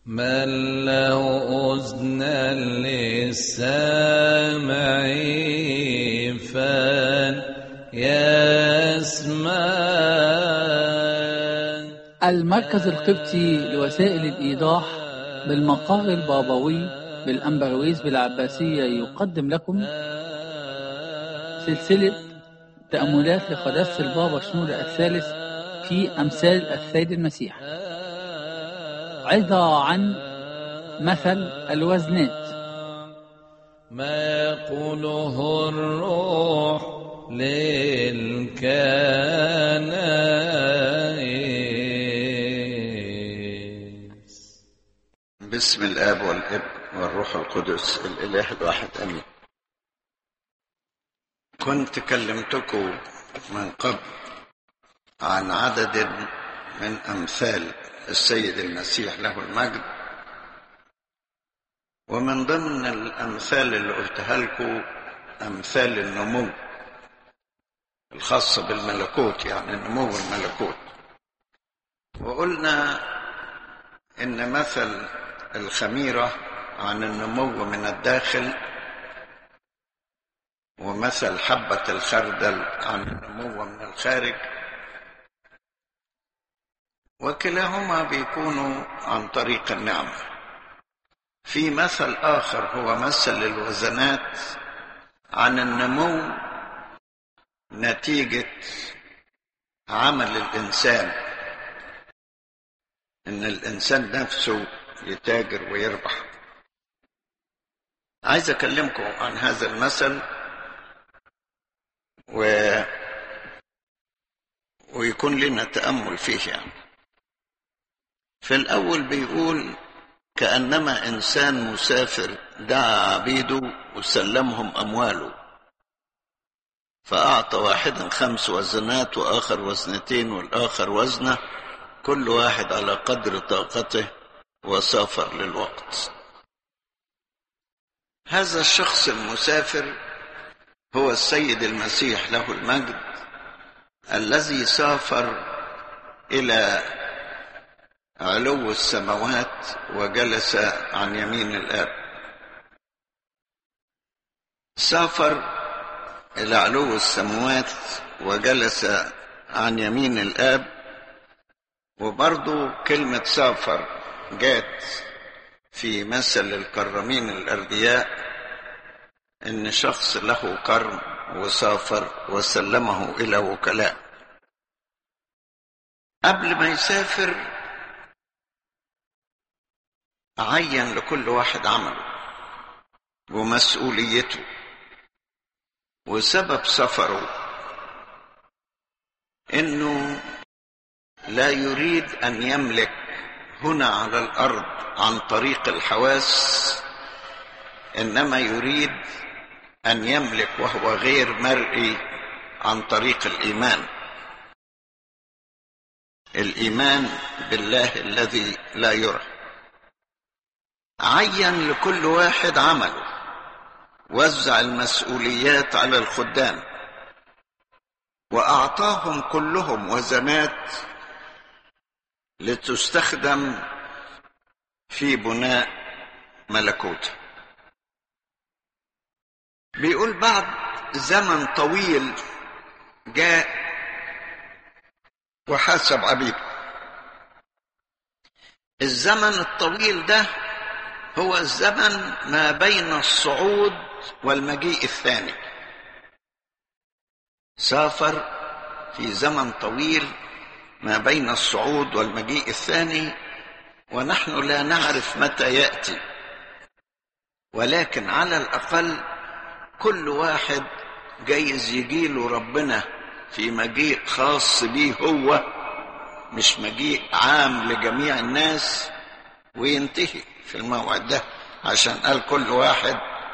من له أذن للسامع فليسمع المركز القبطي لوسائل الإيضاح بالمقر البابوي بالأمبرويز بالعباسية يقدم لكم سلسلة تأملات لقداسة البابا شنودة الثالث في أمثال السيد المسيح عظة عن مثل الوزنات ما يقوله الروح للكنائس بسم الاب والابن والروح القدس الاله الواحد امين كنت كلمتكم من قبل عن عدد من امثال السيد المسيح له المجد ومن ضمن الامثال اللي قلتها لكم امثال النمو الخاصه بالملكوت يعني نمو الملكوت وقلنا ان مثل الخميره عن النمو من الداخل ومثل حبه الخردل عن النمو من الخارج وكلاهما بيكونوا عن طريق النعمه في مثل اخر هو مثل الوزنات عن النمو نتيجه عمل الانسان ان الانسان نفسه يتاجر ويربح عايز اكلمكم عن هذا المثل و... ويكون لنا تامل فيه يعني في الاول بيقول كانما انسان مسافر دعا عبيده وسلمهم امواله فاعطى واحدا خمس وزنات واخر وزنتين والاخر وزنه كل واحد على قدر طاقته وسافر للوقت هذا الشخص المسافر هو السيد المسيح له المجد الذي سافر الى علو السماوات وجلس عن يمين الاب سافر الى علو السماوات وجلس عن يمين الاب وبرضو كلمه سافر جات في مثل الكرمين الاردياء ان شخص له كرم وسافر وسلمه الى وكلاء قبل ما يسافر عين لكل واحد عمله ومسؤوليته وسبب سفره انه لا يريد ان يملك هنا على الارض عن طريق الحواس انما يريد ان يملك وهو غير مرئي عن طريق الايمان الايمان بالله الذي لا يرى عين لكل واحد عمله وزع المسؤوليات على الخدام واعطاهم كلهم وزنات لتستخدم في بناء ملكوته بيقول بعد زمن طويل جاء وحاسب عبيده الزمن الطويل ده هو الزمن ما بين الصعود والمجيء الثاني سافر في زمن طويل ما بين الصعود والمجيء الثاني ونحن لا نعرف متى ياتي ولكن على الاقل كل واحد جايز يجيله ربنا في مجيء خاص بيه هو مش مجيء عام لجميع الناس وينتهي في الموعد ده عشان قال كل واحد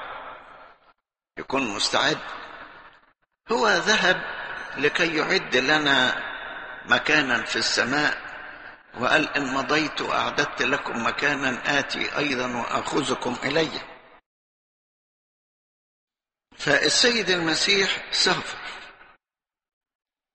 يكون مستعد هو ذهب لكي يعد لنا مكانا في السماء وقال ان مضيت واعددت لكم مكانا اتي ايضا واخذكم الي فالسيد المسيح سافر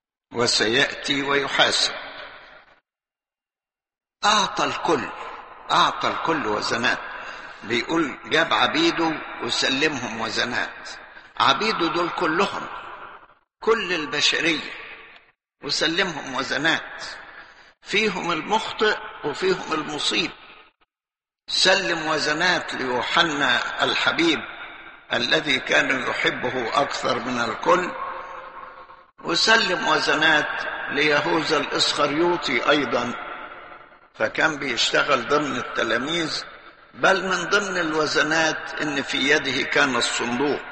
وسياتي ويحاسب اعطى الكل أعطى الكل وزنات بيقول جاب عبيده وسلمهم وزنات عبيده دول كلهم كل البشرية وسلمهم وزنات فيهم المخطئ وفيهم المصيب سلم وزنات ليوحنا الحبيب الذي كان يحبه أكثر من الكل وسلم وزنات ليهوذا الإسخريوطي أيضا فكان بيشتغل ضمن التلاميذ بل من ضمن الوزنات ان في يده كان الصندوق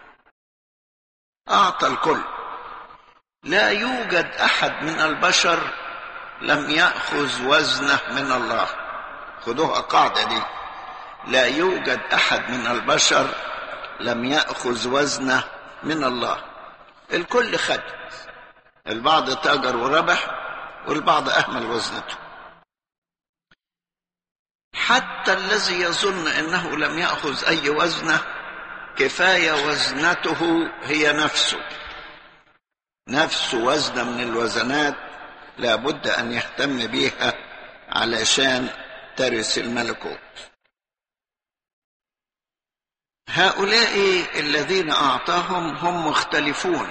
اعطى الكل لا يوجد احد من البشر لم ياخذ وزنه من الله خذوها قاعده دي لا يوجد احد من البشر لم ياخذ وزنه من الله الكل خد البعض تاجر وربح والبعض اهمل وزنته حتى الذي يظن انه لم ياخذ اي وزنه كفايه وزنته هي نفسه نفس وزنه من الوزنات لابد ان يهتم بها علشان ترث الملكوت هؤلاء الذين اعطاهم هم مختلفون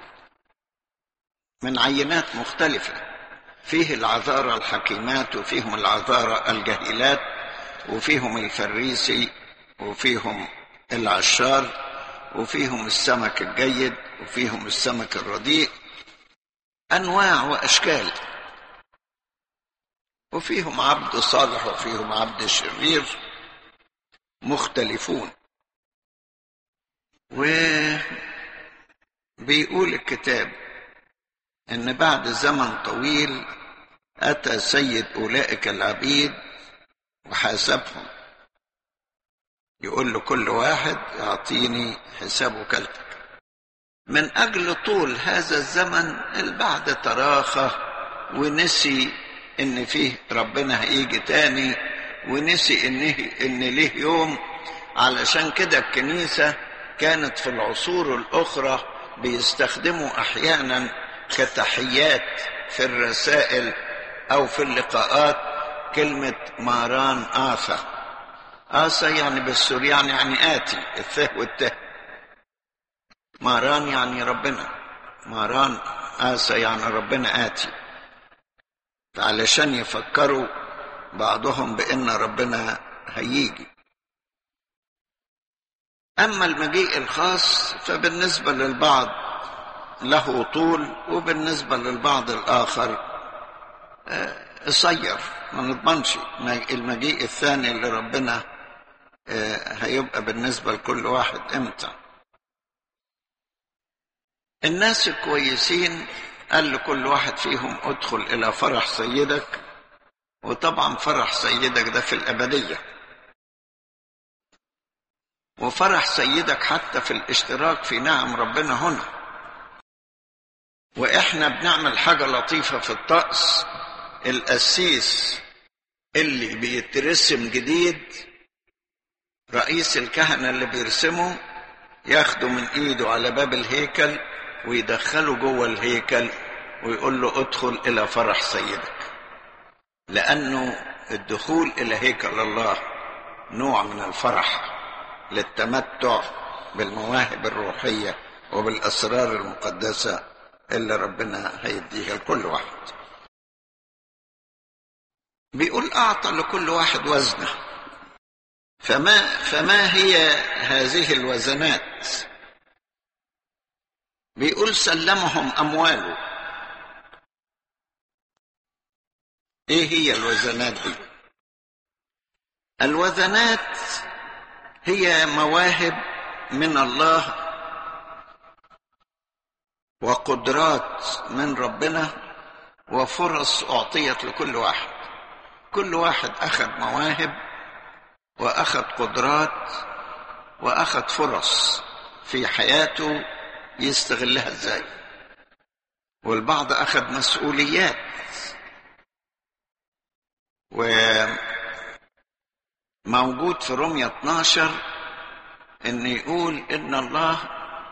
من عينات مختلفه فيه العذارى الحكيمات وفيهم العذارى الجهيلات وفيهم الفريسي وفيهم العشار وفيهم السمك الجيد وفيهم السمك الرديء انواع واشكال وفيهم عبد صالح وفيهم عبد شرير مختلفون وبيقول الكتاب ان بعد زمن طويل اتى سيد اولئك العبيد وحاسبهم يقول له كل واحد يعطيني حساب وكالتك من اجل طول هذا الزمن البعض تراخى ونسي ان فيه ربنا هيجي تاني ونسي انه ان ليه يوم علشان كده الكنيسه كانت في العصور الاخرى بيستخدموا احيانا كتحيات في الرسائل او في اللقاءات كلمة ماران آثا آثا يعني بالسوريان يعني آتي الثه والته ماران يعني ربنا ماران آثا يعني ربنا آتي علشان يفكروا بعضهم بأن ربنا هيجي أما المجيء الخاص فبالنسبة للبعض له طول وبالنسبة للبعض الآخر قصير ما نضمنش المجيء الثاني اللي ربنا هيبقى بالنسبة لكل واحد امتى الناس الكويسين قال لكل واحد فيهم ادخل الى فرح سيدك وطبعا فرح سيدك ده في الابديه وفرح سيدك حتى في الاشتراك في نعم ربنا هنا واحنا بنعمل حاجه لطيفه في الطقس القسيس اللي بيترسم جديد رئيس الكهنه اللي بيرسمه ياخده من ايده على باب الهيكل ويدخله جوه الهيكل ويقول له ادخل الى فرح سيدك لانه الدخول الى هيكل الله نوع من الفرح للتمتع بالمواهب الروحيه وبالاسرار المقدسه اللي ربنا هيديها لكل واحد بيقول اعطى لكل واحد وزنه فما فما هي هذه الوزنات بيقول سلمهم امواله ايه هي الوزنات دي الوزنات هي مواهب من الله وقدرات من ربنا وفرص اعطيت لكل واحد كل واحد اخذ مواهب واخذ قدرات واخذ فرص في حياته يستغلها ازاي والبعض اخذ مسؤوليات وموجود في رمية 12 ان يقول ان الله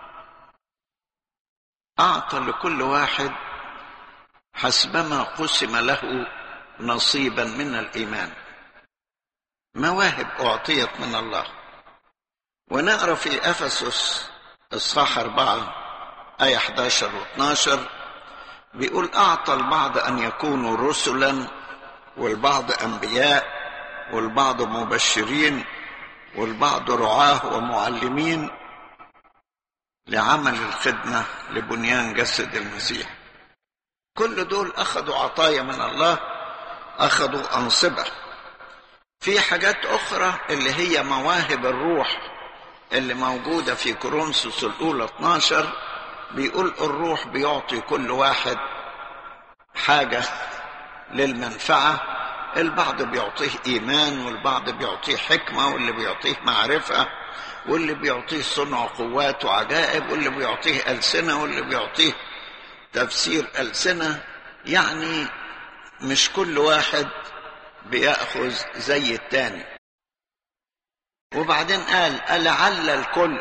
اعطى لكل واحد حسبما قسم له نصيبا من الايمان مواهب أعطيت من الله ونقرأ في أفسس إصحاح أربعة آية 11 و 12 بيقول أعطى البعض أن يكونوا رسلا والبعض أنبياء والبعض مبشرين والبعض رعاه ومعلمين لعمل الخدمة لبنيان جسد المسيح كل دول أخذوا عطايا من الله أخذوا أنصبة في حاجات أخرى اللي هي مواهب الروح اللي موجودة في كورنثوس الأولى 12 بيقول الروح بيعطي كل واحد حاجة للمنفعة البعض بيعطيه إيمان والبعض بيعطيه حكمة واللي بيعطيه معرفة واللي بيعطيه صنع قوات وعجائب واللي بيعطيه ألسنة واللي بيعطيه تفسير ألسنة يعني مش كل واحد بيأخذ زي التاني وبعدين قال ألعل الكل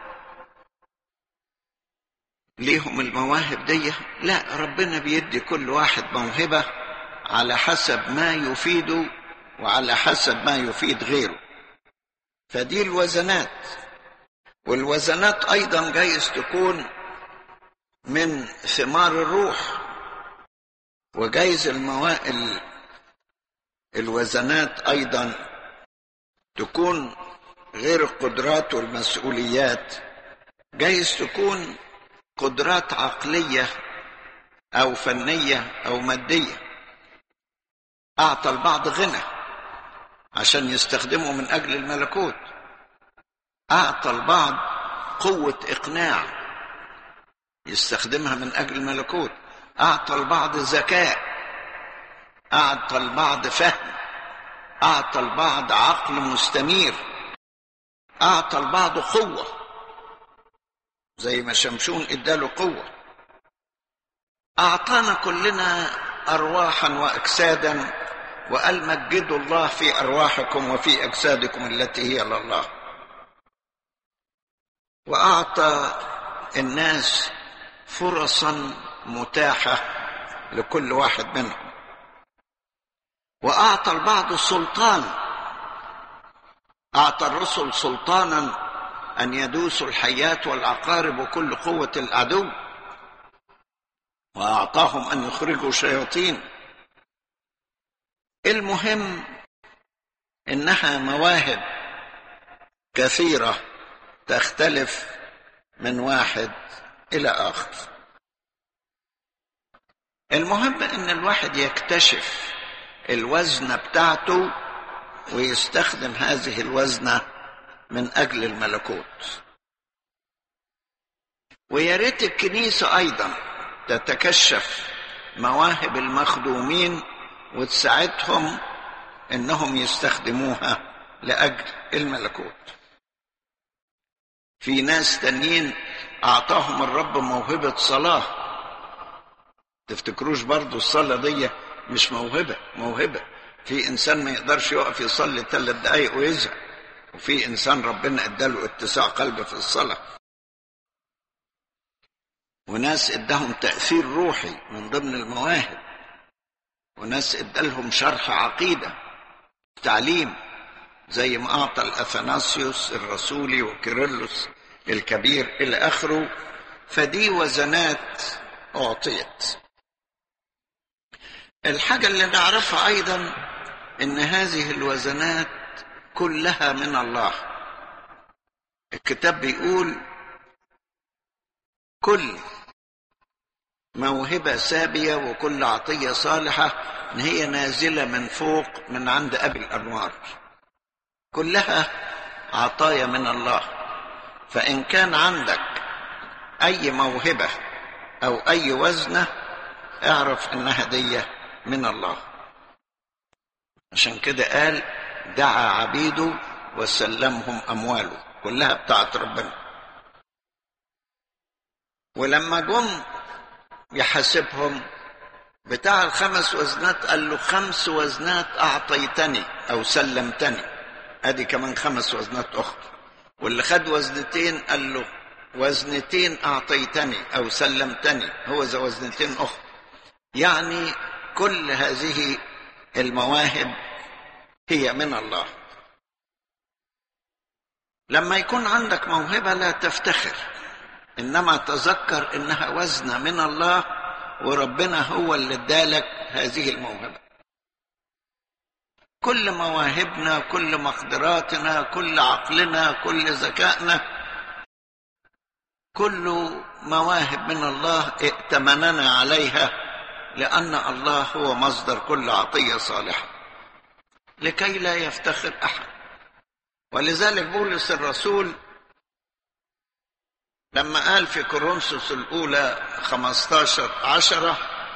ليهم المواهب دي لا ربنا بيدي كل واحد موهبة على حسب ما يفيده وعلى حسب ما يفيد غيره فدي الوزنات والوزنات أيضا جايز تكون من ثمار الروح وجايز الموا... ال... الوزنات أيضا تكون غير القدرات والمسؤوليات جايز تكون قدرات عقلية أو فنية أو مادية أعطى البعض غنى عشان يستخدمه من أجل الملكوت أعطى البعض قوة إقناع يستخدمها من أجل الملكوت أعطى البعض ذكاء أعطى البعض فهم أعطى البعض عقل مستنير أعطى البعض قوة زي ما شمشون اداله قوة أعطانا كلنا أرواحا وأجسادا وقال مجدوا الله في أرواحكم وفي أجسادكم التي هي لله وأعطى الناس فرصا متاحة لكل واحد منهم وأعطى البعض سلطان أعطى الرسل سلطانا أن يدوسوا الحيات والعقارب وكل قوة العدو وأعطاهم أن يخرجوا شياطين المهم إنها مواهب كثيرة تختلف من واحد إلى آخر المهم إن الواحد يكتشف الوزنة بتاعته ويستخدم هذه الوزنة من أجل الملكوت ويا ريت الكنيسة أيضا تتكشف مواهب المخدومين وتساعدهم انهم يستخدموها لاجل الملكوت في ناس تانيين اعطاهم الرب موهبة صلاة تفتكروش برضو الصلاة دي مش موهبة موهبة في انسان ما يقدرش يقف يصلي ثلاث دقايق ويزهق وفي انسان ربنا اداله اتساع قلب في الصلاة وناس اداهم تأثير روحي من ضمن المواهب وناس ادالهم شرح عقيده تعليم زي ما اعطى الاثناسيوس الرسولي وكيرلس الكبير الى اخره فدي وزنات اعطيت الحاجه اللي نعرفها ايضا ان هذه الوزنات كلها من الله الكتاب بيقول كل موهبة سابية وكل عطية صالحة إن هي نازلة من فوق من عند أبي الأنوار كلها عطايا من الله فإن كان عندك أي موهبة أو أي وزنة اعرف إنها هدية من الله عشان كده قال دعا عبيده وسلمهم أمواله كلها بتاعت ربنا ولما جم يحاسبهم بتاع الخمس وزنات قال له خمس وزنات أعطيتني أو سلمتني أدي كمان خمس وزنات أخرى واللي خد وزنتين قال له وزنتين أعطيتني أو سلمتني هو ذا وزنتين أخرى يعني كل هذه المواهب هي من الله لما يكون عندك موهبة لا تفتخر إنما تذكر إنها وزنة من الله وربنا هو اللي ادالك هذه الموهبة كل مواهبنا كل مقدراتنا كل عقلنا كل ذكائنا كل مواهب من الله ائتمننا عليها لأن الله هو مصدر كل عطية صالحة لكي لا يفتخر أحد ولذلك بولس الرسول لما قال في كورنثوس الأولى 15 عشرة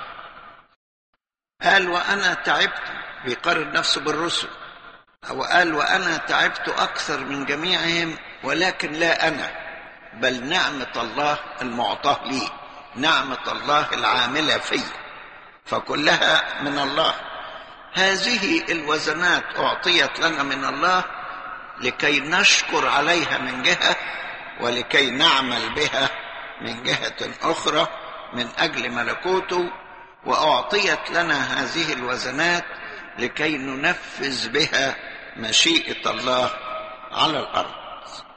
قال وأنا تعبت بيقارن نفسه بالرسل أو قال وأنا تعبت أكثر من جميعهم ولكن لا أنا بل نعمة الله المعطاة لي نعمة الله العاملة في فكلها من الله هذه الوزنات أعطيت لنا من الله لكي نشكر عليها من جهة ولكي نعمل بها من جهة أخرى من أجل ملكوته وأعطيت لنا هذه الوزنات لكي ننفذ بها مشيئة الله على الأرض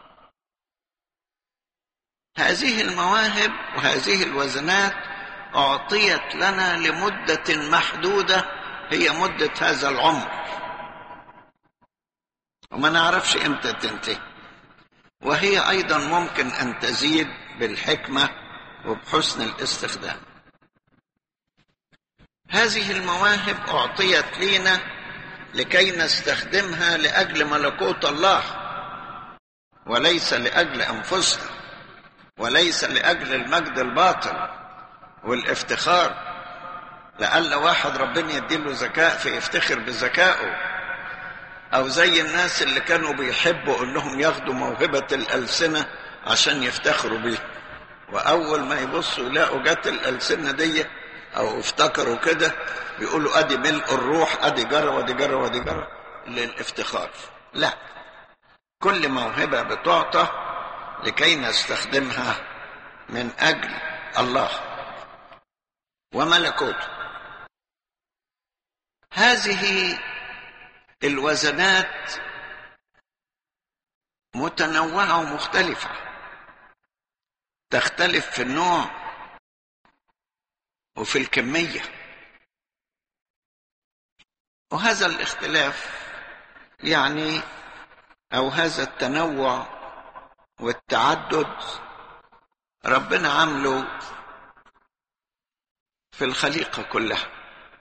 هذه المواهب وهذه الوزنات أعطيت لنا لمدة محدودة هي مدة هذا العمر وما نعرفش امتى تنتهي وهي ايضا ممكن ان تزيد بالحكمه وبحسن الاستخدام هذه المواهب اعطيت لنا لكي نستخدمها لاجل ملكوت الله وليس لاجل انفسنا وليس لاجل المجد الباطل والافتخار لألا واحد ربنا يديله ذكاء فيفتخر بذكائه أو زي الناس اللي كانوا بيحبوا إنهم ياخدوا موهبة الألسنة عشان يفتخروا بيها وأول ما يبصوا يلاقوا جت الألسنة دي أو افتكروا كده بيقولوا أدي ملء الروح أدي جرى ودي جرى ودي جرى للافتخار لا كل موهبة بتعطى لكي نستخدمها من أجل الله وملكوته هذه الوزنات متنوعة ومختلفة تختلف في النوع وفي الكمية وهذا الاختلاف يعني أو هذا التنوع والتعدد ربنا عامله في الخليقة كلها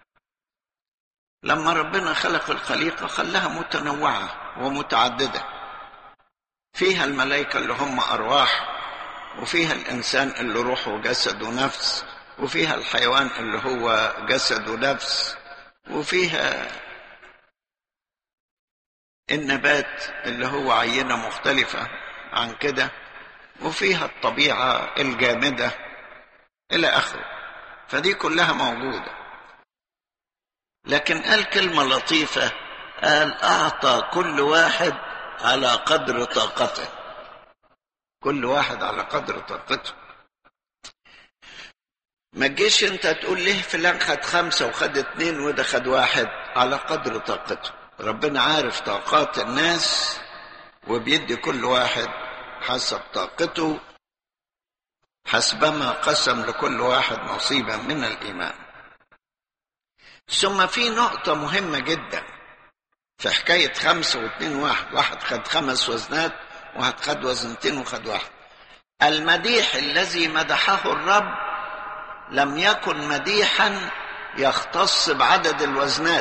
لما ربنا خلق الخليقة خلاها متنوعة ومتعددة فيها الملائكة اللي هم أرواح وفيها الإنسان اللي روح وجسد ونفس وفيها الحيوان اللي هو جسد ونفس وفيها النبات اللي هو عينة مختلفة عن كده وفيها الطبيعة الجامدة إلى آخره فدي كلها موجودة لكن قال كلمة لطيفة قال أعطى كل واحد على قدر طاقته كل واحد على قدر طاقته ما تجيش انت تقول ليه فلان خد خمسة وخد اتنين وده خد واحد على قدر طاقته ربنا عارف طاقات الناس وبيدي كل واحد حسب طاقته حسبما قسم لكل واحد نصيبا من الإيمان ثم في نقطة مهمة جدا في حكاية خمسة واثنين واحد واحد خد خمس وزنات واحد خد وزنتين وخد واحد المديح الذي مدحه الرب لم يكن مديحا يختص بعدد الوزنات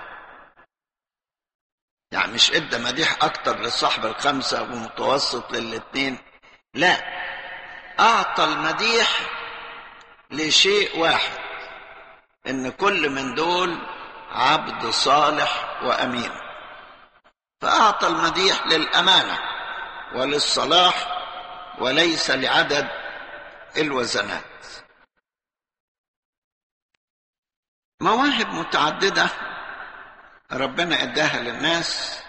يعني مش ادى مديح اكتر لصاحب الخمسة ومتوسط للاثنين لا اعطى المديح لشيء واحد ان كل من دول عبد صالح وامين فاعطى المديح للامانه وللصلاح وليس لعدد الوزنات مواهب متعدده ربنا اداها للناس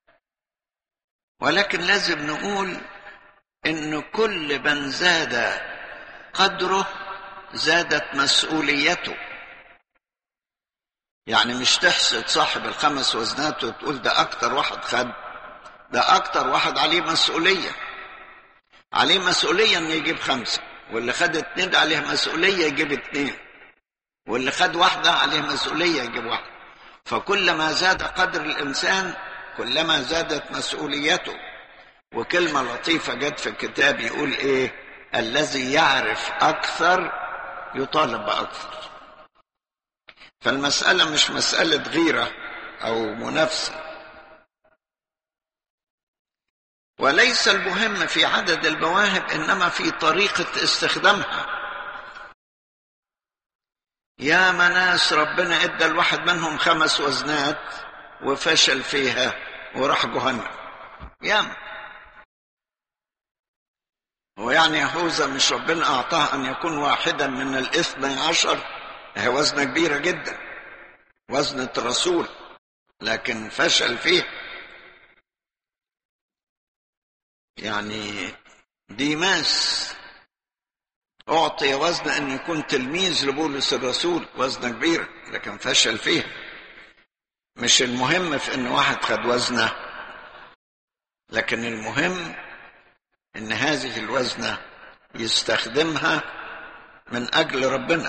ولكن لازم نقول ان كل من زاد قدره زادت مسؤوليته يعني مش تحسد صاحب الخمس وزنات وتقول ده اكتر واحد خد ده أكتر واحد عليه مسؤولية عليه مسؤولية إنه يجيب خمسة واللي خد اتنين عليه مسؤولية يجيب اتنين واللي خد واحدة عليه مسؤولية يجيب واحدة فكلما زاد قدر الإنسان كلما زادت مسؤوليته وكلمة لطيفة جت في الكتاب يقول إيه الذي يعرف أكثر يطالب بأكثر فالمسألة مش مسألة غيرة أو منافسة وليس المهم في عدد المواهب إنما في طريقة استخدامها يا ناس ربنا ادى الواحد منهم خمس وزنات وفشل فيها وراح جهنم ياما هو يعني يهوذا مش ربنا اعطاه ان يكون واحدا من الاثني عشر هي وزنه كبيره جدا وزنه رسول لكن فشل فيه يعني ديماس أعطي وزن أن يكون تلميذ لبولس الرسول وزنة كبيرة لكن فشل فيها مش المهم في أن واحد خد وزنة لكن المهم أن هذه الوزنة يستخدمها من أجل ربنا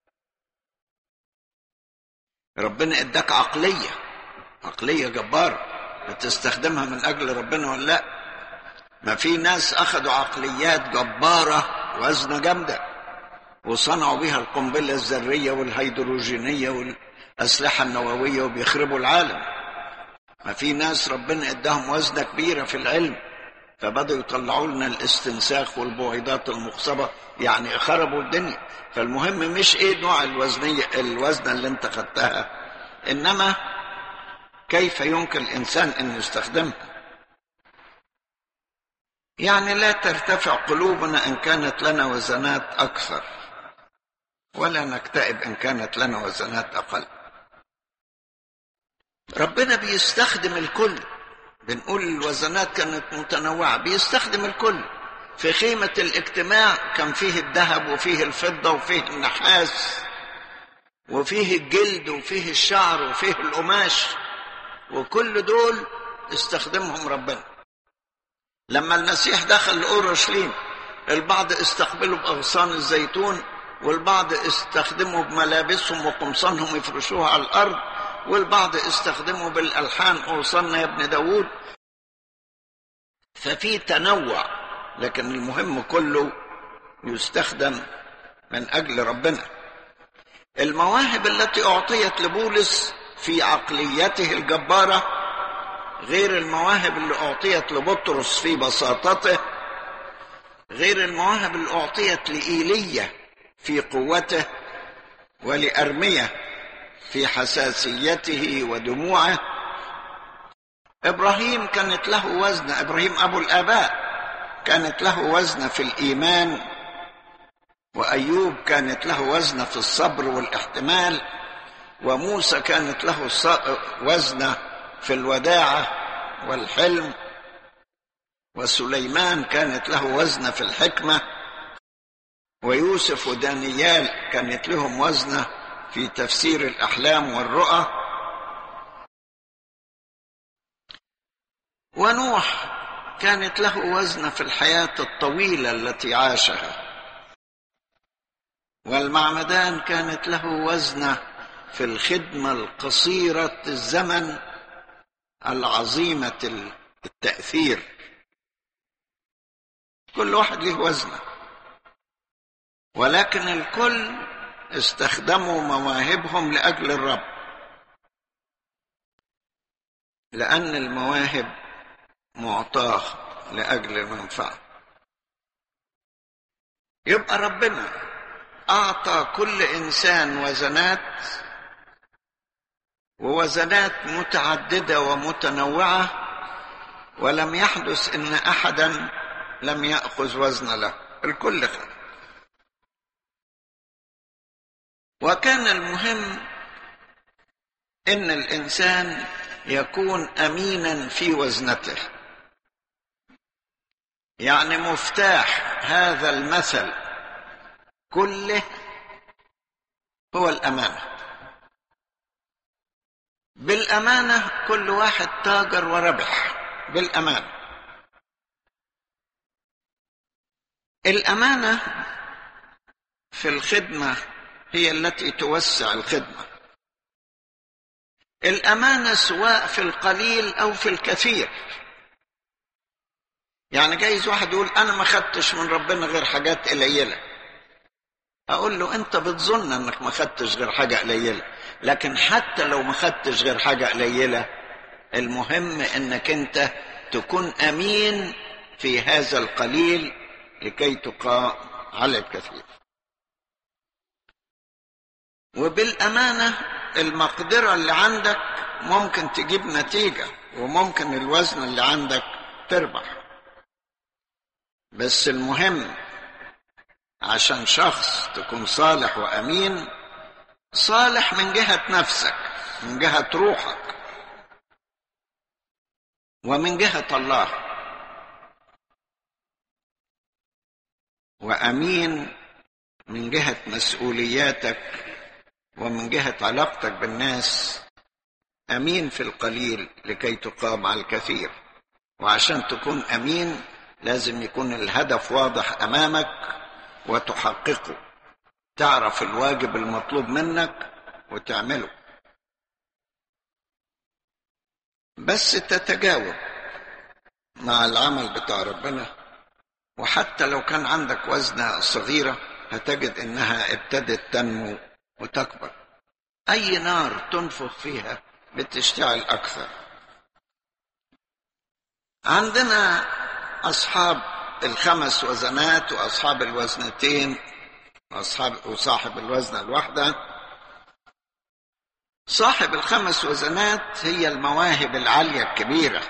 ربنا اداك عقلية عقلية جبارة بتستخدمها من أجل ربنا ولا لا ما في ناس أخذوا عقليات جبارة وزنة جامدة وصنعوا بها القنبلة الذرية والهيدروجينية والأسلحة النووية وبيخربوا العالم ما في ناس ربنا اداهم وزنة كبيرة في العلم فبدأوا يطلعوا لنا الاستنساخ والبويضات المخصبة يعني خربوا الدنيا فالمهم مش ايه نوع الوزنية الوزنة اللي انت خدتها انما كيف يمكن الانسان ان يستخدمها يعني لا ترتفع قلوبنا ان كانت لنا وزنات اكثر ولا نكتئب ان كانت لنا وزنات اقل ربنا بيستخدم الكل بنقول الوزنات كانت متنوعه بيستخدم الكل في خيمه الاجتماع كان فيه الذهب وفيه الفضه وفيه النحاس وفيه الجلد وفيه الشعر وفيه القماش وكل دول استخدمهم ربنا لما المسيح دخل اورشليم البعض استقبلوا باغصان الزيتون والبعض استخدموا بملابسهم وقمصانهم يفرشوها على الارض والبعض استخدموا بالالحان اوصلنا يا ابن داوود ففي تنوع لكن المهم كله يستخدم من اجل ربنا المواهب التي اعطيت لبولس في عقليته الجباره غير المواهب اللي أعطيت لبطرس في بساطته غير المواهب اللي أعطيت لإيلية في قوته ولأرمية في حساسيته ودموعه إبراهيم كانت له وزن إبراهيم أبو الآباء كانت له وزن في الإيمان وأيوب كانت له وزن في الصبر والاحتمال وموسى كانت له وزنه في الوداعة والحلم وسليمان كانت له وزنة في الحكمة ويوسف ودانيال كانت لهم وزنة في تفسير الأحلام والرؤى ونوح كانت له وزنة في الحياة الطويلة التي عاشها والمعمدان كانت له وزنة في الخدمة القصيرة الزمن العظيمة التأثير كل واحد له وزنه ولكن الكل استخدموا مواهبهم لأجل الرب لأن المواهب معطاه لأجل المنفعة يبقى ربنا أعطى كل إنسان وزنات ووزنات متعدده ومتنوعه ولم يحدث ان احدا لم ياخذ وزن له الكل خد وكان المهم ان الانسان يكون امينا في وزنته يعني مفتاح هذا المثل كله هو الامانه بالامانه كل واحد تاجر وربح بالأمانة الأمانة في الخدمة هي التي توسع الخدمة الأمانة سواء في القليل أو في الكثير يعني جايز واحد يقول أنا ما خدتش من ربنا غير حاجات قليلة أقول له أنت بتظن أنك ما خدتش غير حاجة قليلة لكن حتى لو ما خدتش غير حاجة قليلة المهم أنك أنت تكون أمين في هذا القليل لكي تقام على الكثير وبالأمانة المقدرة اللي عندك ممكن تجيب نتيجة وممكن الوزن اللي عندك تربح بس المهم عشان شخص تكون صالح وأمين صالح من جهة نفسك من جهة روحك ومن جهة الله وأمين من جهة مسؤولياتك ومن جهة علاقتك بالناس أمين في القليل لكي تقام على الكثير وعشان تكون أمين لازم يكون الهدف واضح أمامك وتحققه تعرف الواجب المطلوب منك وتعمله بس تتجاوب مع العمل بتاع ربنا وحتى لو كان عندك وزنة صغيرة هتجد انها ابتدت تنمو وتكبر اي نار تنفخ فيها بتشتعل اكثر عندنا اصحاب الخمس وزنات واصحاب الوزنتين واصحاب وصاحب الوزنه الواحده صاحب الخمس وزنات هي المواهب العاليه الكبيره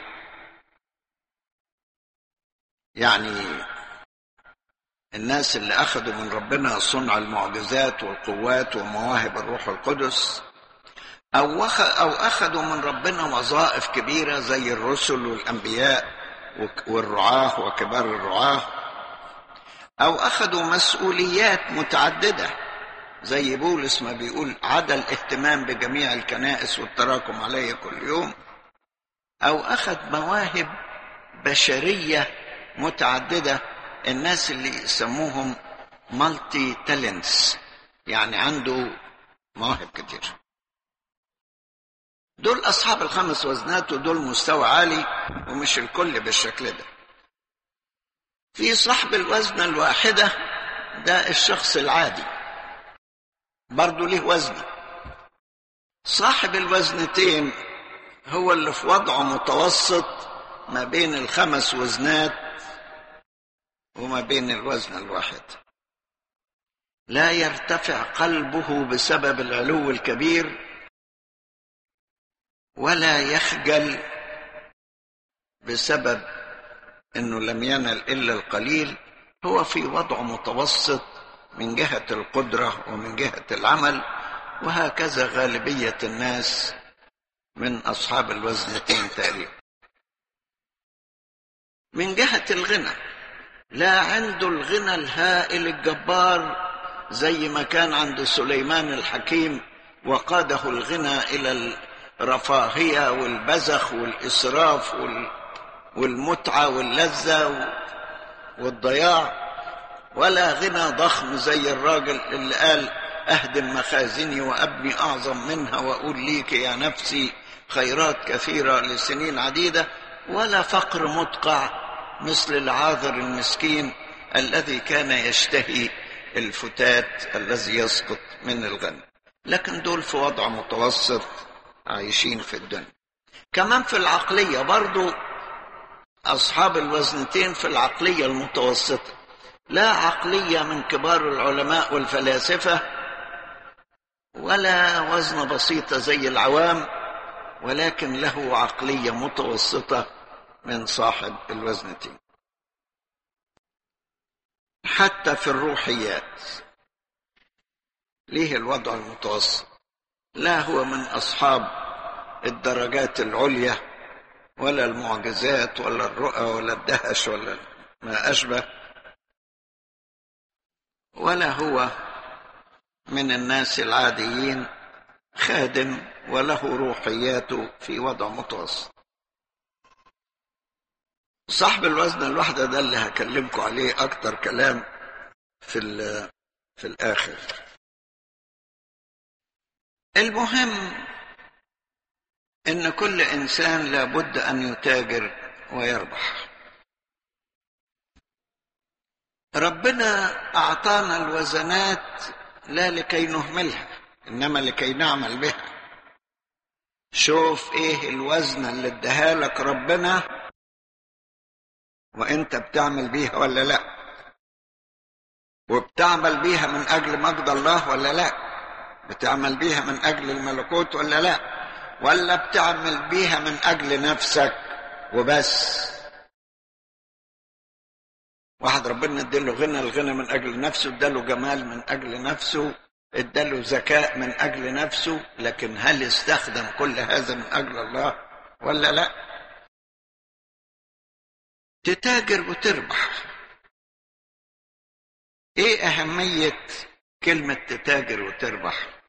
يعني الناس اللي اخذوا من ربنا صنع المعجزات والقوات ومواهب الروح القدس او او اخذوا من ربنا وظائف كبيره زي الرسل والانبياء والرعاه وكبار الرعاه او اخذوا مسؤوليات متعدده زي بولس ما بيقول عدا الاهتمام بجميع الكنائس والتراكم عليه كل يوم او اخذ مواهب بشريه متعدده الناس اللي يسموهم مالتي تالنتس يعني عنده مواهب كتير دول اصحاب الخمس وزنات ودول مستوى عالي ومش الكل بالشكل ده في صاحب الوزنه الواحده ده الشخص العادي برضه ليه وزنه صاحب الوزنتين هو اللي في وضعه متوسط ما بين الخمس وزنات وما بين الوزن الواحد لا يرتفع قلبه بسبب العلو الكبير ولا يخجل بسبب انه لم ينل الا القليل هو في وضع متوسط من جهه القدره ومن جهه العمل وهكذا غالبيه الناس من اصحاب الوزنتين تقريبا من جهه الغنى لا عنده الغنى الهائل الجبار زي ما كان عند سليمان الحكيم وقاده الغنى الى الرفاهيه والبذخ والاسراف والمتعه واللذه والضياع ولا غنى ضخم زي الراجل اللي قال اهدم مخازني وابني اعظم منها واقول ليك يا نفسي خيرات كثيره لسنين عديده ولا فقر مدقع مثل العاذر المسكين الذي كان يشتهي الفتات الذي يسقط من الغنم لكن دول في وضع متوسط عايشين في الدنيا كمان في العقلية برضو أصحاب الوزنتين في العقلية المتوسطة لا عقلية من كبار العلماء والفلاسفة ولا وزن بسيطة زي العوام ولكن له عقلية متوسطة من صاحب الوزنتين حتى في الروحيات ليه الوضع المتوسط لا هو من اصحاب الدرجات العليا ولا المعجزات ولا الرؤى ولا الدهش ولا ما اشبه ولا هو من الناس العاديين خادم وله روحياته في وضع متوسط صاحب الوزن الواحدة ده اللي هكلمكم عليه أكتر كلام في في الآخر المهم إن كل إنسان لابد أن يتاجر ويربح ربنا أعطانا الوزنات لا لكي نهملها إنما لكي نعمل بها شوف إيه الوزن اللي اداها لك ربنا وانت بتعمل بيها ولا لا وبتعمل بيها من اجل مجد الله ولا لا بتعمل بيها من اجل الملكوت ولا لا ولا بتعمل بيها من اجل نفسك وبس واحد ربنا اداله غنى الغنى من اجل نفسه اداله جمال من اجل نفسه اداله ذكاء من اجل نفسه لكن هل استخدم كل هذا من اجل الله ولا لا تتاجر وتربح ايه اهميه كلمه تتاجر وتربح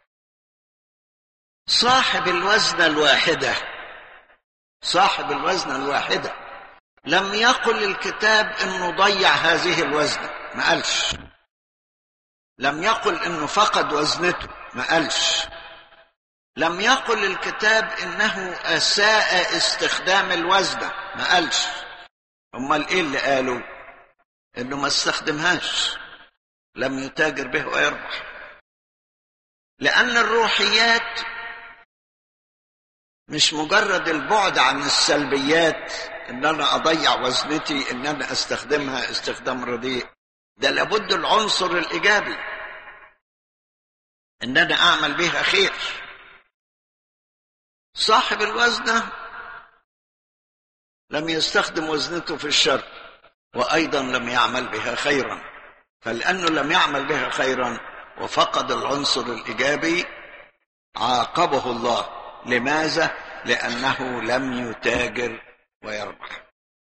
صاحب الوزنه الواحده صاحب الوزنه الواحده لم يقل الكتاب انه ضيع هذه الوزنه ما قالش لم يقل انه فقد وزنته ما قالش لم يقل الكتاب انه اساء استخدام الوزنه ما قالش امال ايه اللي قالوا انه ما استخدمهاش لم يتاجر به ويربح لان الروحيات مش مجرد البعد عن السلبيات ان انا اضيع وزنتي ان انا استخدمها استخدام رديء ده لابد العنصر الايجابي ان انا اعمل بها خير صاحب الوزنه لم يستخدم وزنته في الشر وايضا لم يعمل بها خيرا فلانه لم يعمل بها خيرا وفقد العنصر الايجابي عاقبه الله لماذا لانه لم يتاجر ويربح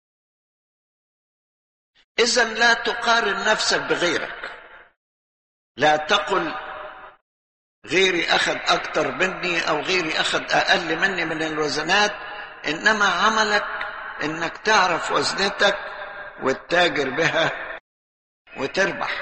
اذا لا تقارن نفسك بغيرك لا تقل غيري اخذ اكثر مني او غيري اخذ اقل مني من الوزنات انما عملك انك تعرف وزنتك وتتاجر بها وتربح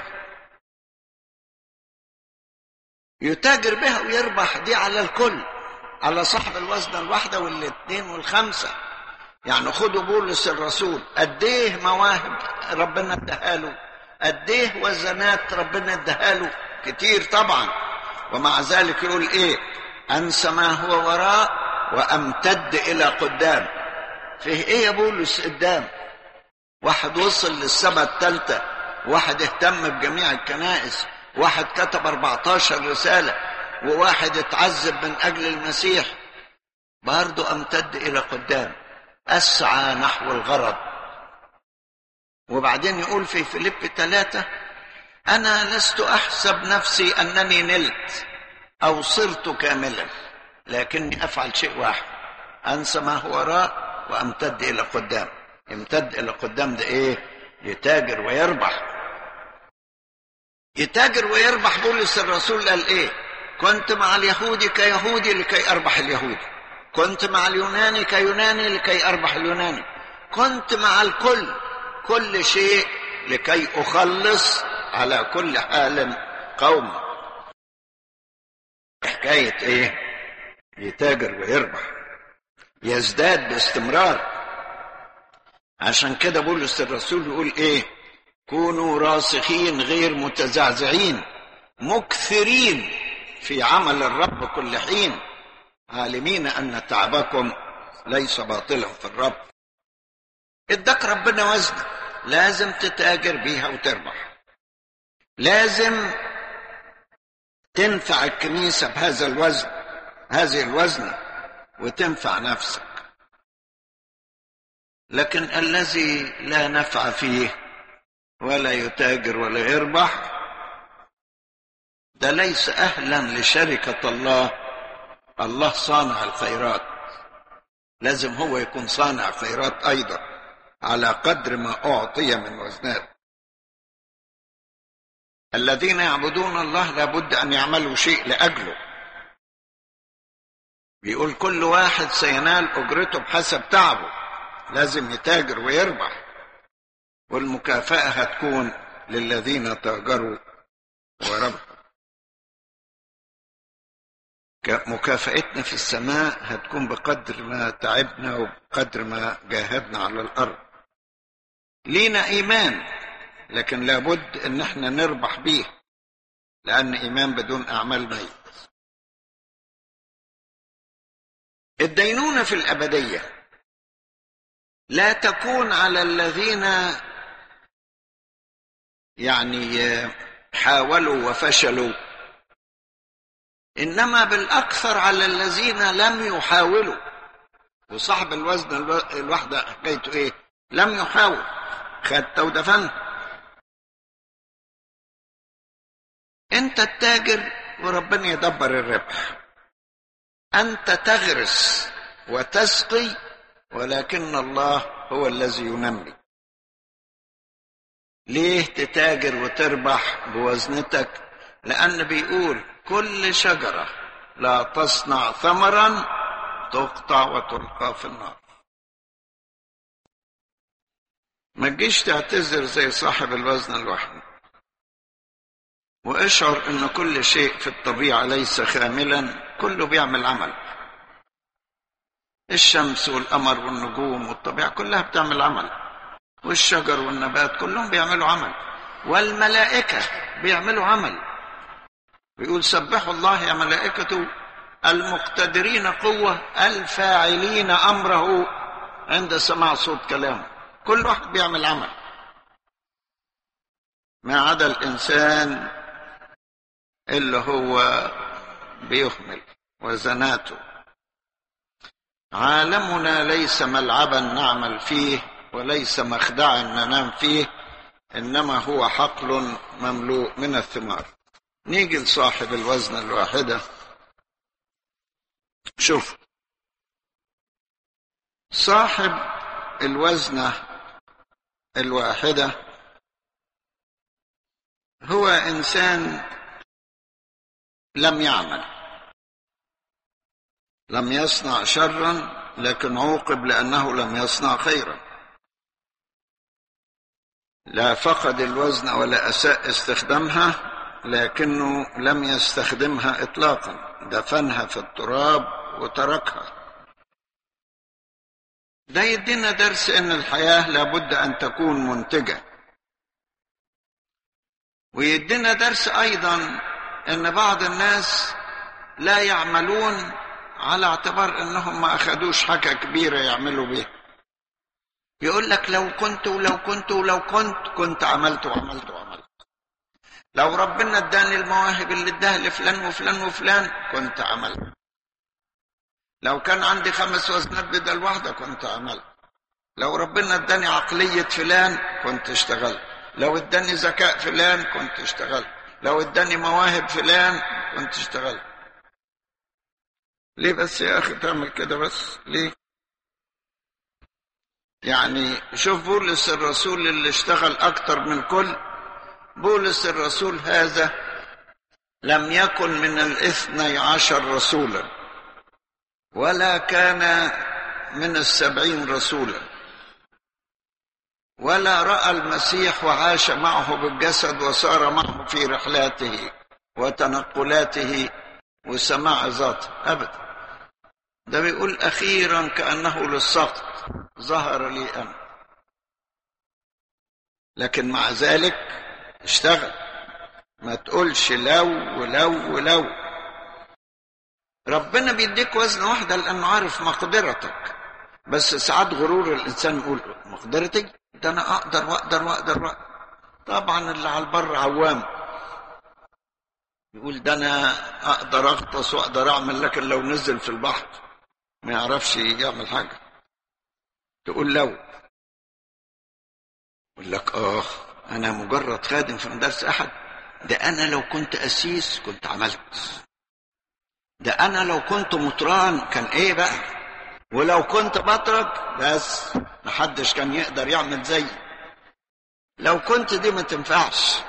يتاجر بها ويربح دي على الكل على صاحب الوزنة الواحدة والاثنين والخمسة يعني خدوا بولس الرسول قد ايه مواهب ربنا اداها له قد ايه وزنات ربنا اداها له كتير طبعا ومع ذلك يقول ايه انسى ما هو وراء وامتد الى قدام فيه ايه يا بولس قدام واحد وصل للسبعة الثالثة واحد اهتم بجميع الكنائس واحد كتب 14 رسالة وواحد اتعذب من أجل المسيح برضو أمتد إلى قدام أسعى نحو الغرض وبعدين يقول في فيليب ثلاثة أنا لست أحسب نفسي أنني نلت أو صرت كاملا لكني أفعل شيء واحد أنسى ما هو وراء وامتد الى قدام يمتد الى قدام ده ايه يتاجر ويربح يتاجر ويربح بولس الرسول قال ايه كنت مع اليهودي كيهودي لكي اربح اليهودي كنت مع اليوناني كيوناني لكي اربح اليوناني كنت مع الكل كل شيء لكي اخلص على كل حال قوم حكايه ايه يتاجر ويربح يزداد باستمرار عشان كده بولس الرسول يقول ايه كونوا راسخين غير متزعزعين مكثرين في عمل الرب كل حين عالمين ان تعبكم ليس باطلا في الرب ادك ربنا وزن لازم تتاجر بيها وتربح لازم تنفع الكنيسه بهذا الوزن هذه الوزنه وتنفع نفسك لكن الذي لا نفع فيه ولا يتاجر ولا يربح ده ليس اهلا لشركه الله الله صانع الخيرات لازم هو يكون صانع خيرات ايضا على قدر ما اعطي من وزنات الذين يعبدون الله لابد ان يعملوا شيء لاجله بيقول كل واحد سينال اجرته بحسب تعبه لازم يتاجر ويربح والمكافأة هتكون للذين تاجروا وربحوا مكافأتنا في السماء هتكون بقدر ما تعبنا وبقدر ما جاهدنا على الأرض لينا إيمان لكن لابد إن احنا نربح بيه لأن إيمان بدون أعمال ميت الدينونة في الأبدية لا تكون على الذين يعني حاولوا وفشلوا انما بالاكثر على الذين لم يحاولوا وصاحب الوزن الواحده حكايته ايه لم يحاول خدت ودفنت انت التاجر وربنا يدبر الربح انت تغرس وتسقي ولكن الله هو الذي ينمي ليه تتاجر وتربح بوزنتك لان بيقول كل شجره لا تصنع ثمرا تقطع وتلقى في النار ما تجيش تعتذر زي صاحب الوزن الواحد واشعر ان كل شيء في الطبيعه ليس خاملا كله بيعمل عمل الشمس والقمر والنجوم والطبيعه كلها بتعمل عمل والشجر والنبات كلهم بيعملوا عمل والملائكه بيعملوا عمل بيقول سبحوا الله يا ملائكته المقتدرين قوه الفاعلين امره عند سماع صوت كلامه كل واحد بيعمل عمل ما عدا الانسان اللي هو بيهمل وزناته عالمنا ليس ملعبا نعمل فيه وليس مخدعا ننام فيه انما هو حقل مملوء من الثمار نيجي لصاحب الوزن الواحده شوف صاحب الوزنه الواحده هو انسان لم يعمل لم يصنع شرا لكن عوقب لانه لم يصنع خيرا لا فقد الوزن ولا اساء استخدامها لكنه لم يستخدمها اطلاقا دفنها في التراب وتركها ده يدينا درس ان الحياه لابد ان تكون منتجه ويدينا درس ايضا ان بعض الناس لا يعملون على اعتبار انهم ما اخدوش حاجه كبيره يعملوا بيها يقول لك لو كنت ولو كنت ولو كنت كنت عملت وعملت وعملت لو ربنا اداني المواهب اللي اداها لفلان وفلان وفلان كنت عملت لو كان عندي خمس وزنات بدل واحدة كنت عملت لو ربنا اداني عقلية فلان كنت اشتغلت لو اداني ذكاء فلان كنت اشتغلت لو اداني مواهب فلان كنت اشتغلت ليه بس يا اخي تعمل كده بس ليه يعني شوف بولس الرسول اللي اشتغل اكتر من كل بولس الرسول هذا لم يكن من الاثني عشر رسولا ولا كان من السبعين رسولا ولا راى المسيح وعاش معه بالجسد وسار معه في رحلاته وتنقلاته وسماع ذاته ابدا ده بيقول اخيرا كانه للسقط ظهر لي انا لكن مع ذلك اشتغل ما تقولش لو ولو ولو ربنا بيديك وزن واحده لانه عارف مقدرتك بس ساعات غرور الانسان يقول مقدرتي ده انا اقدر واقدر واقدر, وأقدر. طبعا اللي على البر عوام يقول ده انا اقدر اغطس واقدر اعمل لكن لو نزل في البحر ما يعرفش يعمل حاجه تقول لو يقول لك اه انا مجرد خادم في مدرسه احد ده انا لو كنت اسيس كنت عملت ده انا لو كنت مطران كان ايه بقى ولو كنت بطرك بس محدش كان يقدر يعمل زي لو كنت دي ما تنفعش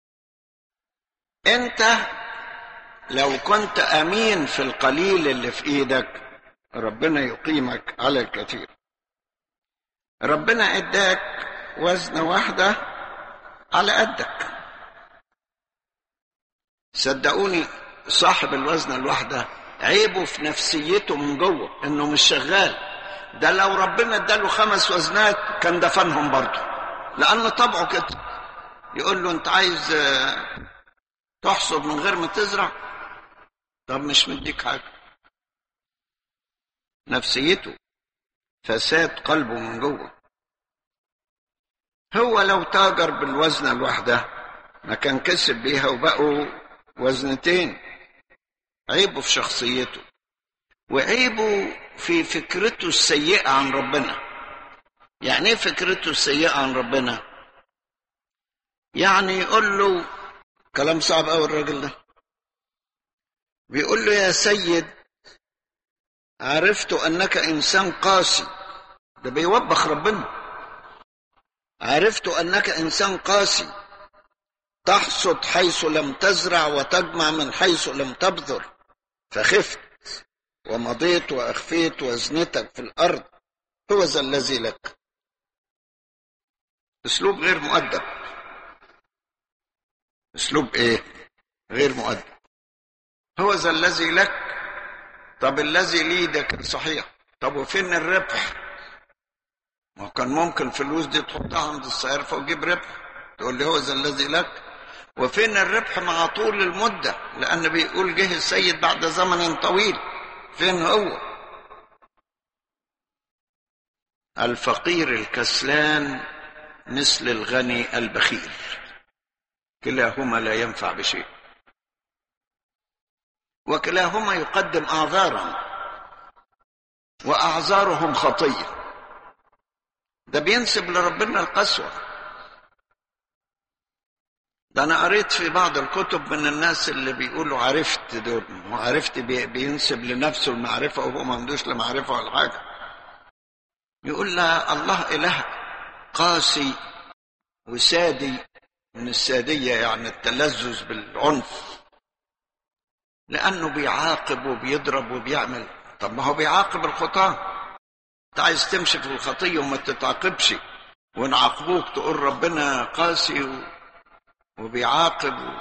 انت لو كنت امين في القليل اللي في ايدك ربنا يقيمك على الكثير ربنا اداك وزنة واحدة على قدك صدقوني صاحب الوزنة الواحدة عيبه في نفسيته من جوه انه مش شغال ده لو ربنا اداله خمس وزنات كان دفنهم برضه لان طبعه كده يقول له انت عايز آه، تحصد من غير ما تزرع طب مش مديك حاجه نفسيته فساد قلبه من جوه هو لو تاجر بالوزنه الواحده ما كان كسب بيها وبقوا وزنتين عيبه في شخصيته وعيبه في فكرته السيئة عن ربنا يعني ايه فكرته السيئة عن ربنا يعني يقول له كلام صعب قوي الراجل ده بيقول له يا سيد عرفت انك انسان قاسي ده بيوبخ ربنا عرفت انك انسان قاسي تحصد حيث لم تزرع وتجمع من حيث لم تبذر فخفت ومضيت واخفيت وزنتك في الارض هو ذا الذي لك اسلوب غير مؤدب اسلوب ايه غير مؤدب هو ذا الذي لك طب الذي لي ده كان صحيح طب وفين الربح ما هو كان ممكن فلوس دي تحطها عند الصيرفة وتجيب ربح تقول لي هو ذا الذي لك وفين الربح مع طول المدة لأن بيقول جه السيد بعد زمن طويل فين هو الفقير الكسلان مثل الغني البخيل كلاهما لا ينفع بشيء وكلاهما يقدم أعذارا وأعذارهم خطية ده بينسب لربنا القسوة ده أنا قريت في بعض الكتب من الناس اللي بيقولوا عرفت دول وعرفت بي- بينسب لنفسه المعرفة وهو ما عندوش لا معرفة ولا حاجة يقول لا الله إله قاسي وسادي من السادية يعني التلذذ بالعنف لأنه بيعاقب وبيضرب وبيعمل طب ما هو بيعاقب الخطاة انت عايز تمشي في الخطية وما تتعاقبش ونعاقبوك تقول ربنا قاسي و... وبيعاقب و...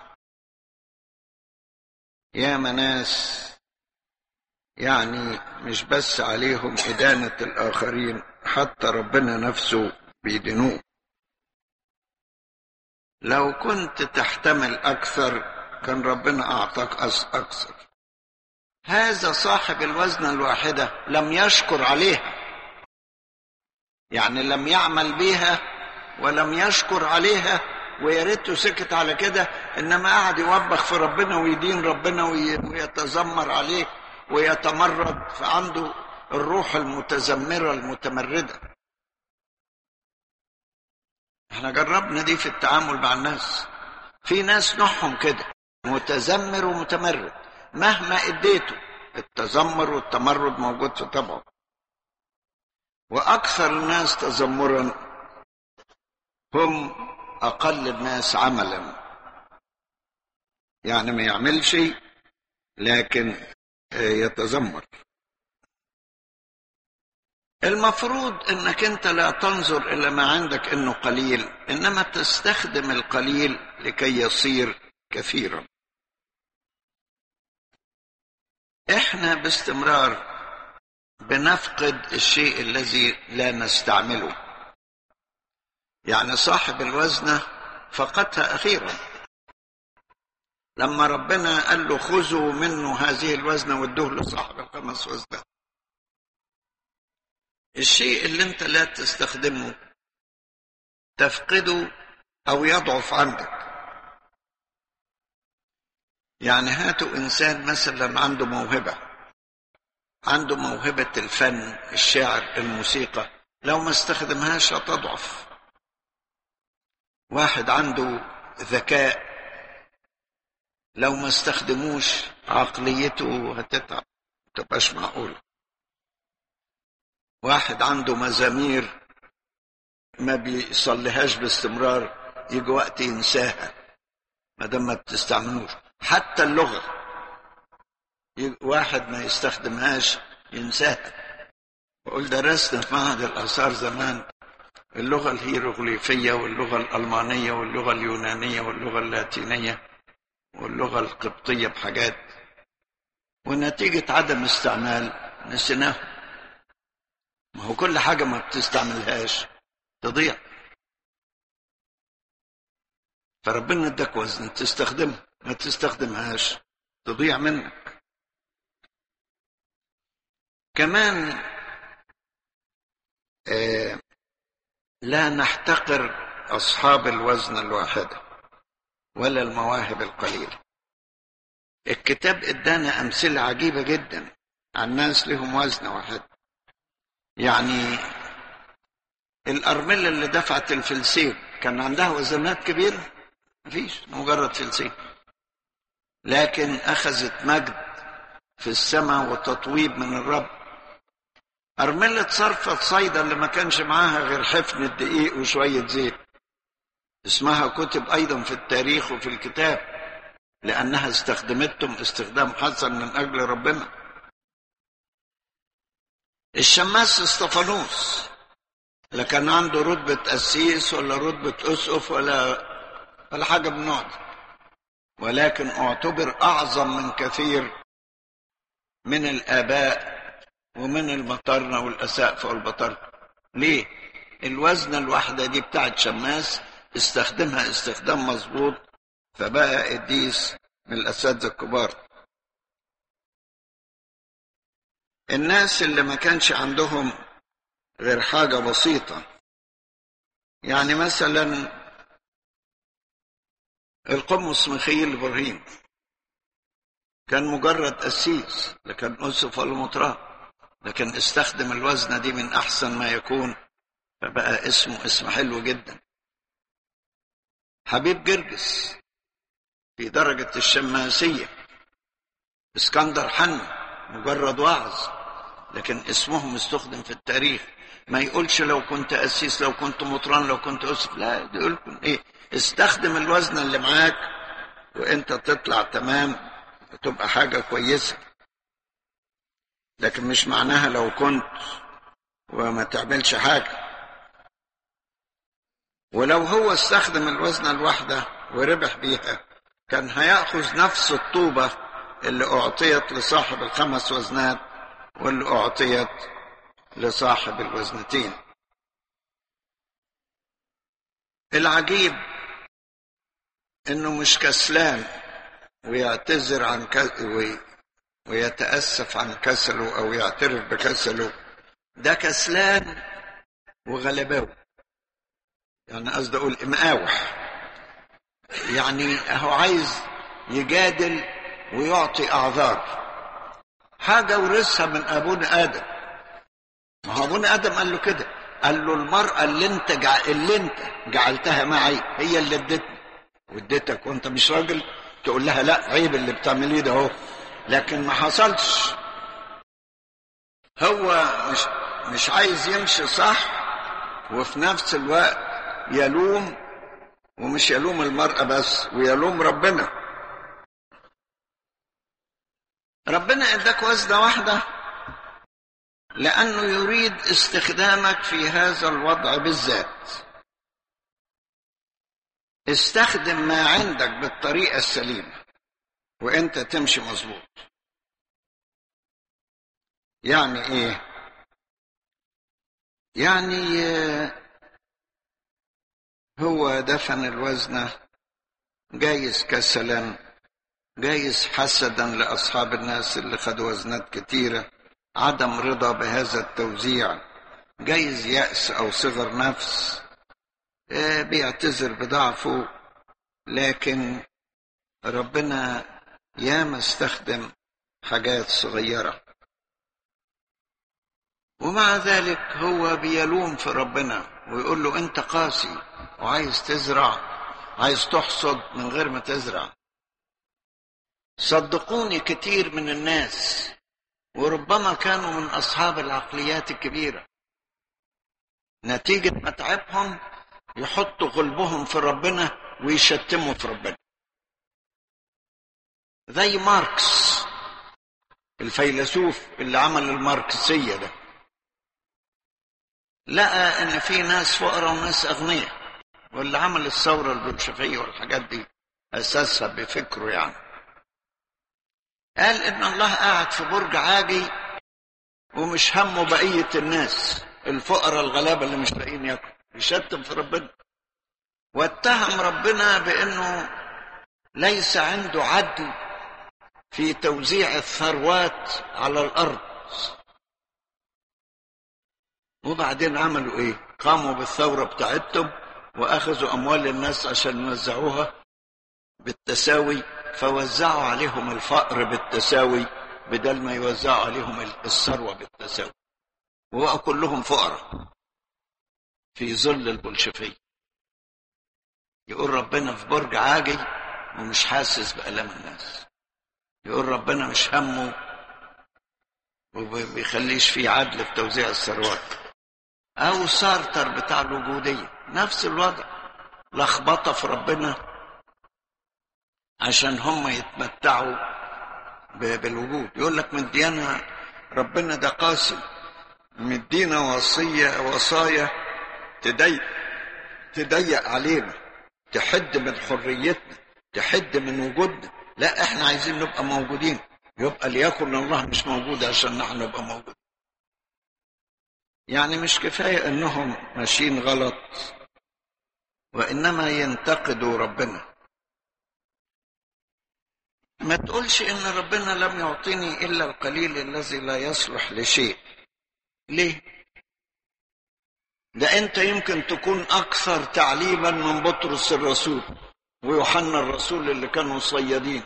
يا ناس يعني مش بس عليهم إدانة الآخرين حتى ربنا نفسه بيدينوه لو كنت تحتمل أكثر كان ربنا أعطاك أس- أكثر هذا صاحب الوزنة الواحدة لم يشكر عليها يعني لم يعمل بها ولم يشكر عليها ويا ريته سكت على كده انما قعد يوبخ في ربنا ويدين ربنا وي- ويتذمر عليه ويتمرد فعنده الروح المتذمره المتمرده احنا جربنا دي في التعامل مع الناس في ناس نوعهم كده متذمر ومتمرد مهما اديته التذمر والتمرد موجود في طبعه واكثر الناس تذمرا هم اقل الناس عملا يعني ما يعملش لكن آه، يتذمر المفروض انك انت لا تنظر الى ما عندك انه قليل انما تستخدم القليل لكي يصير كثيرا احنا باستمرار بنفقد الشيء الذي لا نستعمله يعني صاحب الوزنة فقدها أخيرا لما ربنا قال له خذوا منه هذه الوزنة وادوه لصاحب الخمس وزنات الشيء اللي انت لا تستخدمه تفقده او يضعف عندك يعني هاتوا انسان مثلا عنده موهبه عنده موهبه الفن الشعر الموسيقى لو ما استخدمهاش هتضعف واحد عنده ذكاء لو ما استخدموش عقليته هتتعب ما تبقاش معقوله واحد عنده مزامير ما بيصليهاش باستمرار يجي وقت ينساها ما دام ما بتستعملوش حتى اللغه يجي واحد ما يستخدمهاش ينساها وقل درسنا في معهد الآثار زمان اللغة الهيروغليفية واللغة الألمانية واللغة اليونانية واللغة اللاتينية واللغة القبطية بحاجات ونتيجة عدم استعمال نسيناها ما هو كل حاجة ما بتستعملهاش تضيع فربنا اداك وزن تستخدمها ما تستخدمهاش تضيع منك كمان آه لا نحتقر أصحاب الوزن الواحدة ولا المواهب القليلة الكتاب ادانا أمثلة عجيبة جدا عن ناس لهم وزن واحد يعني الأرملة اللي دفعت الفلسين كان عندها وزنات كبيرة مفيش مجرد فلسين لكن أخذت مجد في السماء وتطويب من الرب أرملة صرفة صيدا اللي ما كانش معاها غير حفن الدقيق وشوية زيت اسمها كتب أيضا في التاريخ وفي الكتاب لأنها استخدمتهم استخدام حسن من أجل ربنا الشماس استفانوس لا كان عنده رتبة قسيس ولا رتبة أسقف ولا ولا حاجة من النوع ده ولكن اعتبر أعظم من كثير من الآباء ومن المطرنة والأسقف والبطرنة ليه؟ الوزنة الواحدة دي بتاعت شماس استخدمها استخدام مظبوط فبقى قديس من الأساتذة الكبار الناس اللي ما كانش عندهم غير حاجة بسيطة يعني مثلا القمص مخيل إبراهيم كان مجرد قسيس لكن أسف المطران لكن استخدم الوزنة دي من أحسن ما يكون فبقى اسمه اسم حلو جدا حبيب جرجس في درجة الشماسية اسكندر حن مجرد وعظ لكن اسمهم استخدم في التاريخ ما يقولش لو كنت قسيس لو كنت مطران لو كنت أسف لا يقول ايه استخدم الوزن اللي معاك وانت تطلع تمام تبقى حاجة كويسة لكن مش معناها لو كنت وما تعملش حاجة ولو هو استخدم الوزنة الواحدة وربح بيها كان هيأخذ نفس الطوبة اللي أعطيت لصاحب الخمس وزنات واللي أعطيت لصاحب الوزنتين العجيب انه مش كسلان ويعتذر عن كس... ويتأسف عن كسله او يعترف بكسله ده كسلان وغلباوي يعني قصدي اقول مقاوح يعني هو عايز يجادل ويعطي اعذار حاجه ورثها من ابونا ادم ما هو ابونا ادم قال له كده قال له المراه اللي انت جع... اللي انت جعلتها معي هي اللي ادتني واديتك وانت مش راجل تقول لها لا عيب اللي بتعمليه ده اهو لكن ما حصلش هو مش مش عايز يمشي صح وفي نفس الوقت يلوم ومش يلوم المرأة بس ويلوم ربنا ربنا اداك وزنة واحدة لأنه يريد استخدامك في هذا الوضع بالذات استخدم ما عندك بالطريقة السليمة وانت تمشي مظبوط يعني ايه يعني هو دفن الوزنة جايز كسلا جايز حسدا لأصحاب الناس اللي خدوا وزنات كتيرة عدم رضا بهذا التوزيع جايز يأس أو صغر نفس بيعتذر بضعفه لكن ربنا ياما استخدم حاجات صغيرة ومع ذلك هو بيلوم في ربنا ويقول له انت قاسي وعايز تزرع عايز تحصد من غير ما تزرع صدقوني كتير من الناس وربما كانوا من اصحاب العقليات الكبيره نتيجه متعبهم يحطوا قلبهم في ربنا ويشتموا في ربنا زي ماركس الفيلسوف اللي عمل الماركسية ده لقى ان في ناس فقراء وناس اغنياء واللي عمل الثوره البلشفيه والحاجات دي اساسها بفكره يعني قال ان الله قاعد في برج عاجي ومش همه بقيه الناس الفقراء الغلابه اللي مش لاقيين ياكلوا يشتم في ربنا واتهم ربنا بانه ليس عنده عدل في توزيع الثروات على الارض وبعدين عملوا ايه قاموا بالثوره بتاعتهم واخذوا اموال الناس عشان يوزعوها بالتساوي فوزعوا عليهم الفقر بالتساوي بدل ما يوزعوا عليهم الثروه بالتساوي وبقوا كلهم فقراء في ظل البولشفيه يقول ربنا في برج عاجي ومش حاسس بألم الناس يقول ربنا مش همه وبيخليش فيه عدل في توزيع الثروات او سارتر بتاع الوجودية نفس الوضع لخبطة في ربنا عشان هم يتمتعوا بالوجود يقول لك مديانا ربنا ده قاسي مدينا وصية وصايا تضيق تضيق علينا تحد من حريتنا تحد من وجودنا لا احنا عايزين نبقى موجودين يبقى ليكن الله مش موجود عشان نحن نبقى موجودين يعني مش كفاية انهم ماشيين غلط وانما ينتقدوا ربنا ما تقولش ان ربنا لم يعطيني الا القليل الذي لا يصلح لشيء ليه ده انت يمكن تكون اكثر تعليما من بطرس الرسول ويوحنا الرسول اللي كانوا صيادين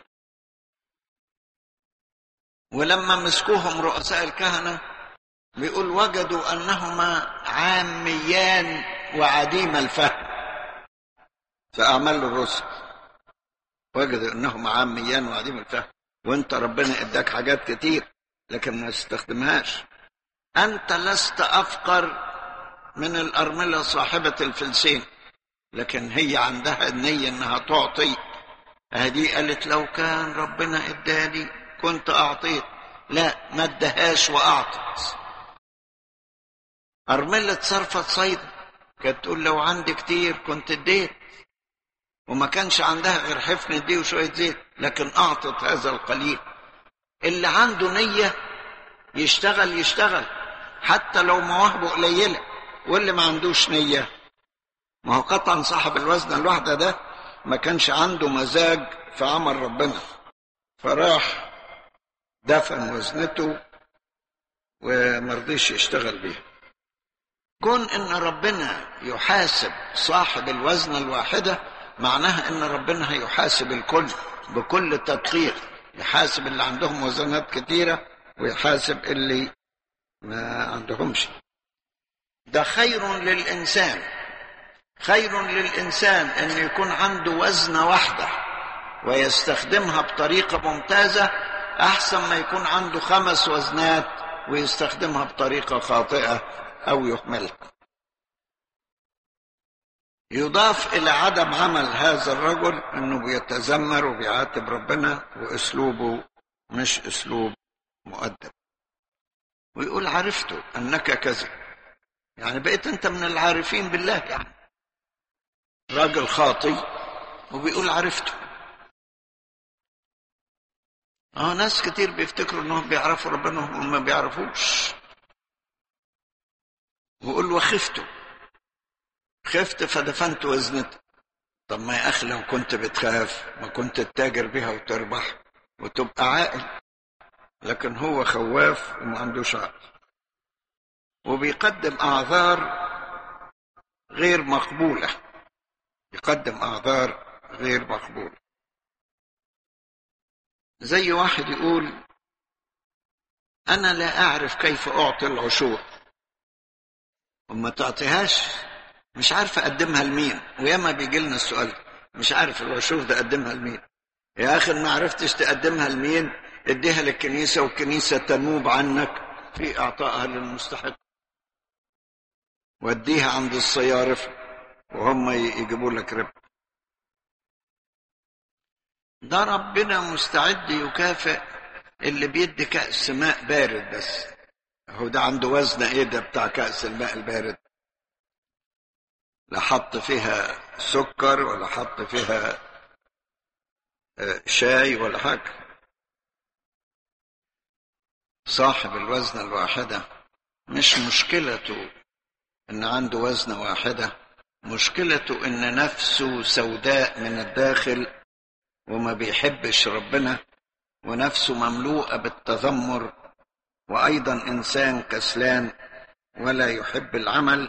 ولما مسكوهم رؤساء الكهنه بيقول وجدوا انهما عاميان وعديم الفهم في اعمال الرسل وجدوا انهما عاميان وعديم الفهم وانت ربنا اداك حاجات كتير لكن ما تستخدمهاش انت لست افقر من الارمله صاحبه الفلسين لكن هي عندها النيه انها تعطي هذه قالت لو كان ربنا اداني كنت اعطيت لا ما ادهاش واعطت أرملة صرفت صيدا كانت تقول لو عندي كتير كنت اديت وما كانش عندها غير حفنة دي وشوية زيت لكن أعطت هذا القليل اللي عنده نية يشتغل يشتغل حتى لو مواهبه قليلة واللي ما عندوش نية ما هو قطعا صاحب الوزن الواحدة ده ما كانش عنده مزاج في عمل ربنا فراح دفن وزنته ومرضيش يشتغل بيها كون ان ربنا يحاسب صاحب الوزنة الواحدة معناها ان ربنا هيحاسب الكل بكل تدقيق يحاسب اللي عندهم وزنات كتيرة ويحاسب اللي ما عندهمش ده خير للإنسان خير للإنسان أن يكون عنده وزنة واحدة ويستخدمها بطريقة ممتازة أحسن ما يكون عنده خمس وزنات ويستخدمها بطريقة خاطئة أو يهملها يضاف إلى عدم عمل هذا الرجل أنه بيتذمر وبيعاتب ربنا وأسلوبه مش أسلوب مؤدب ويقول عرفت أنك كذب يعني بقيت أنت من العارفين بالله يعني راجل خاطي وبيقول عرفته اه ناس كتير بيفتكروا انهم بيعرفوا ربنا وهم ما بيعرفوش ويقول وخفت خفت فدفنت وزنتي طب ما يا اخي لو كنت بتخاف ما كنت تتاجر بها وتربح وتبقى عاقل لكن هو خواف وما عندوش عقل وبيقدم اعذار غير مقبوله يقدم اعذار غير مقبوله زي واحد يقول انا لا اعرف كيف اعطي العشور وما تعطيهاش مش عارف اقدمها لمين وياما بيجي لنا السؤال مش عارف العشور ده اقدمها لمين يا اخي ما عرفتش تقدمها لمين اديها للكنيسه والكنيسه تنوب عنك في اعطائها للمستحق وديها عند الصيارف وهم يجيبوا لك ربح ده ربنا مستعد يكافئ اللي بيدي كأس ماء بارد بس هو ده عنده وزن ايه ده بتاع كأس الماء البارد لا حط فيها سكر ولا حط فيها آه، شاي ولا حاجة صاحب الوزنة الواحدة مش مشكلته ان عنده وزنة واحدة مشكلته ان نفسه سوداء من الداخل وما بيحبش ربنا ونفسه مملوءة بالتذمر وايضا انسان كسلان ولا يحب العمل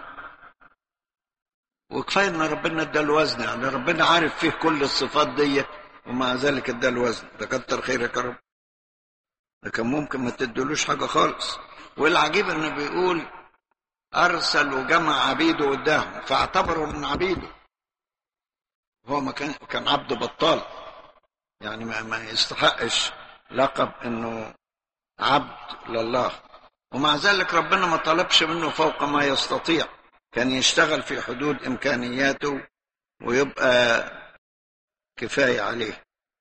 وكفايه ان ربنا ادى الوزن يعني ربنا عارف فيه كل الصفات دي ومع ذلك ادى الوزن ده كتر خيرك يا رب ده كان ممكن ما تدلوش حاجه خالص والعجيب انه بيقول ارسل وجمع عبيده قدامه فاعتبروا من عبيده هو ما كان كان عبد بطال يعني ما, ما يستحقش لقب انه عبد لله ومع ذلك ربنا ما طلبش منه فوق ما يستطيع كان يشتغل في حدود امكانياته ويبقى كفايه عليه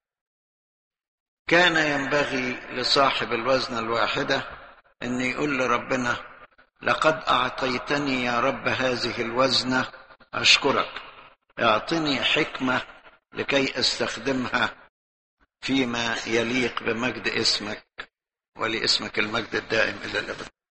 كان ينبغي لصاحب الوزن الواحده ان يقول لربنا لقد اعطيتني يا رب هذه الوزنه اشكرك اعطني حكمه لكي استخدمها فيما يليق بمجد اسمك ولاسمك المجد الدائم الى الابد